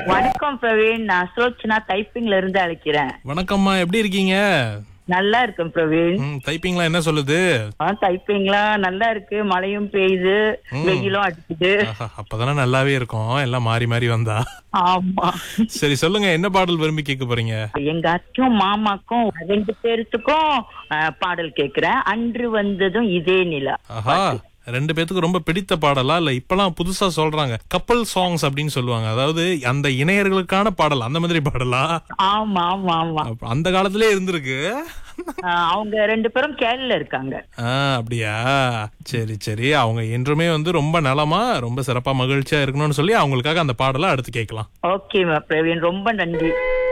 வணக்கம் பிரவீன் நான் சுலோச்சனா டைப்பிங்ல இருந்து அழைக்கிறேன் வணக்கம்மா எப்படி இருக்கீங்க நல்லா இருக்கேன் பிரவீன் ம், டைப்பிங்லாம் என்ன சொல்லுது டைப்பிங்லாம் நல்லா இருக்கு மழையும் பெய்யுது வெயிலும் அடிக்குது ஆஹா, அப்பதானே நல்லாவே இருக்கும் எல்லாம் மாறி மாறி வந்தா ஆமா சரி சொல்லுங்க என்ன பாடல் விரும்பி கேட்க போறீங்க எங்க அச்சும் மாமாக்கும் ரெண்டு பேர்த்துக்கும் அஹ், பாடல் கேக்குறேன் அன்று வந்ததும் இதே நிலா ஆஹா ரெண்டு பேத்துக்கு ரொம்ப பிடித்த பாடலா இல்ல இப்பெல்லாம் புதுசா சொல்றாங்க கப்பல் சாங்ஸ் அப்படின்னு சொல்லுவாங்க அதாவது அந்த இணையர்களுக்கான பாடல் அந்த மாதிரி பாடலா ஆமா ஆமா ஆமா அப்ப அந்த காலத்திலே இருந்திருக்கு அஹ், அவங்க ரெண்டு பேரும் கேரள இருக்காங்க ஆ அப்படியா சரி சரி அவங்க என்றுமே வந்து ரொம்ப நலமா ரொம்ப சிறப்பா மகிழ்ச்சியா இருக்கணும்னு சொல்லி அவங்களுக்காக அந்த பாடலை அடுத்து கேட்கலாம் ஓகே பிரவீன் ரொம்ப நன்றி